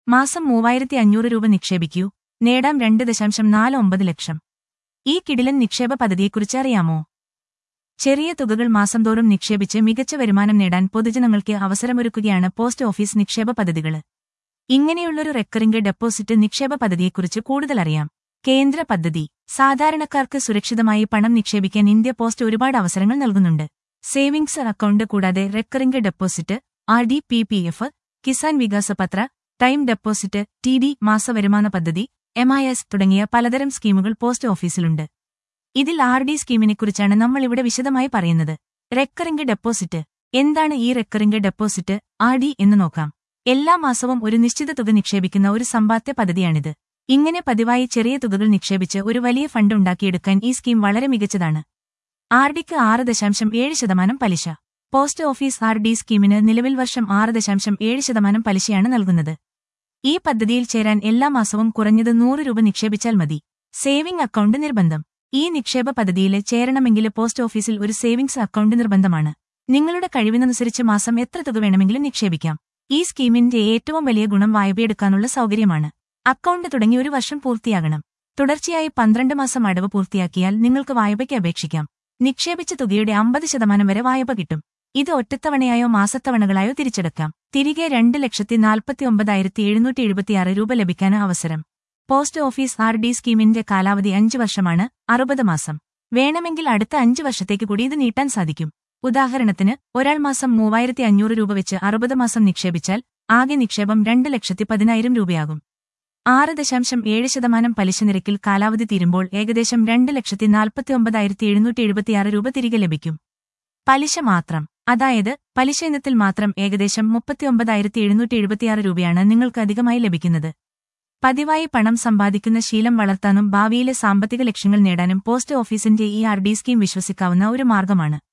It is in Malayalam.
മാസം മൂവായിരത്തി അഞ്ഞൂറ് രൂപ നിക്ഷേപിക്കൂ നേടാം രണ്ട് ദശാംശം നാല് ഒമ്പത് ലക്ഷം ഈ കിടിലൻ നിക്ഷേപ പദ്ധതിയെക്കുറിച്ച് അറിയാമോ ചെറിയ തുകകൾ മാസം തോറും നിക്ഷേപിച്ച് മികച്ച വരുമാനം നേടാൻ പൊതുജനങ്ങൾക്ക് അവസരമൊരുക്കുകയാണ് പോസ്റ്റ് ഓഫീസ് നിക്ഷേപ പദ്ധതികൾ ഇങ്ങനെയുള്ളൊരു റെക്കറിംഗ് ഡെപ്പോസിറ്റ് നിക്ഷേപ പദ്ധതിയെക്കുറിച്ച് കൂടുതൽ അറിയാം കേന്ദ്ര പദ്ധതി സാധാരണക്കാർക്ക് സുരക്ഷിതമായി പണം നിക്ഷേപിക്കാൻ ഇന്ത്യ പോസ്റ്റ് ഒരുപാട് അവസരങ്ങൾ നൽകുന്നുണ്ട് സേവിംഗ്സ് അക്കൗണ്ട് കൂടാതെ recurring deposit R D P P F Kisan Vikas Patra time deposit T D മാസവരുമാന പദ്ധതി എം ഐ എസ് തുടങ്ങിയ പലതരം സ്കീമുകൾ പോസ്റ്റ് ഓഫീസിലുണ്ട് ഇതിൽ ആർ ഡി സ്കീമിനെക്കുറിച്ചാണ് നമ്മൾ ഇവിടെ വിശദമായി പറയുന്നത് റെക്കറിംഗ് ഡെപ്പോസിറ്റ് എന്താണ് ഈ റെക്കറിംഗ് ഡെപ്പോസിറ്റ് ആർ ഡി എന്ന് നോക്കാം എല്ലാ മാസവും ഒരു നിശ്ചിത തുക നിക്ഷേപിക്കുന്ന ഒരു സമ്പാദ്യ പദ്ധതിയാണിത് ഇങ്ങനെ പതിവായി ചെറിയ തുകകൾ നിക്ഷേപിച്ച് ഒരു വലിയ ഫണ്ട് ഉണ്ടാക്കിയെടുക്കാൻ ഈ സ്കീം വളരെ മികച്ചതാണ് ആർ ഡിക്ക് ആറ് ദശാംശം ഏഴ് ശതമാനം പലിശ പോസ്റ്റ് ഓഫീസ് ആർ ഡി സ്കീമിന് നിലവിൽ വർഷം ആറ് ദശാംശം ഏഴ് ശതമാനം പലിശയാണ് നൽകുന്നത് ഈ പദ്ധതിയിൽ ചേരാൻ എല്ലാ മാസവും കുറഞ്ഞത് നൂറ് രൂപ നിക്ഷേപിച്ചാൽ മതി സേവിംഗ് അക്കൗണ്ട് നിർബന്ധം ഈ നിക്ഷേപ പദ്ധതിയിൽ ചേരണമെങ്കിൽ പോസ്റ്റ് ഓഫീസിൽ ഒരു സേവിംഗ്സ് അക്കൗണ്ട് നിർബന്ധമാണ് നിങ്ങളുടെ കഴിവിനനുസരിച്ച് മാസം എത്ര തുക വേണമെങ്കിലും നിക്ഷേപിക്കാം ഈ സ്കീമിന്റെ ഏറ്റവും വലിയ ഗുണം വായ്പയെടുക്കാനുള്ള സൗകര്യമാണ് അക്കൗണ്ട് തുടങ്ങി ഒരു വർഷം പൂർത്തിയാകണം തുടർച്ചയായി പന്ത്രണ്ട് മാസം അടവ് പൂർത്തിയാക്കിയാൽ നിങ്ങൾക്ക് വായ്പയ്ക്ക് അപേക്ഷിക്കാം നിക്ഷേപിച്ച തുകയുടെ അമ്പത് ശതമാനം വരെ വായ്പ കിട്ടും ഇത് ഒറ്റത്തവണയായോ മാസത്തവണകളായോ തിരിച്ചെടുക്കാം തിരികെ രണ്ട് ലക്ഷത്തി നാൽപ്പത്തി ഒമ്പതായിരത്തി എഴുന്നൂറ്റി എഴുപത്തിയാറ് രൂപ ലഭിക്കാൻ അവസരം പോസ്റ്റ് ഓഫീസ് ആർ ഡി സ്കീമിന്റെ കാലാവധി അഞ്ച് വർഷമാണ് അറുപത് മാസം വേണമെങ്കിൽ അടുത്ത അഞ്ച് വർഷത്തേക്ക് കൂടി ഇത് നീട്ടാൻ സാധിക്കും ഉദാഹരണത്തിന് ഒരാൾ മാസം മൂവായിരത്തി അഞ്ഞൂറ് രൂപ വെച്ച് അറുപത് മാസം നിക്ഷേപിച്ചാൽ ആകെ നിക്ഷേപം രണ്ട് ലക്ഷത്തി പതിനായിരം രൂപയാകും ആറ് ദശാംശം ഏഴ് ശതമാനം പലിശ നിരക്കിൽ കാലാവധി തീരുമ്പോൾ ഏകദേശം രണ്ട് ലക്ഷത്തി നാൽപ്പത്തി ഒമ്പതായിരത്തി എഴുന്നൂറ്റി എഴുപത്തിയാറ് രൂപ തിരികെ ലഭിക്കും പലിശ മാത്രം അതായത് പലിശ ഇനത്തിൽ മാത്രം ഏകദേശം മുപ്പത്തിയൊമ്പതായിരത്തി എഴുന്നൂറ്റി എഴുപത്തിയാറ് രൂപയാണ് നിങ്ങൾക്ക് അധികമായി ലഭിക്കുന്നത് പതിവായി പണം സമ്പാദിക്കുന്ന ശീലം വളർത്താനും ഭാവിയിലെ സാമ്പത്തിക ലക്ഷ്യങ്ങൾ നേടാനും പോസ്റ്റ് ഓഫീസിന്റെ ഈ ആർ ഡി സ്കീം വിശ്വസിക്കാവുന്ന ഒരു മാർഗമാണ്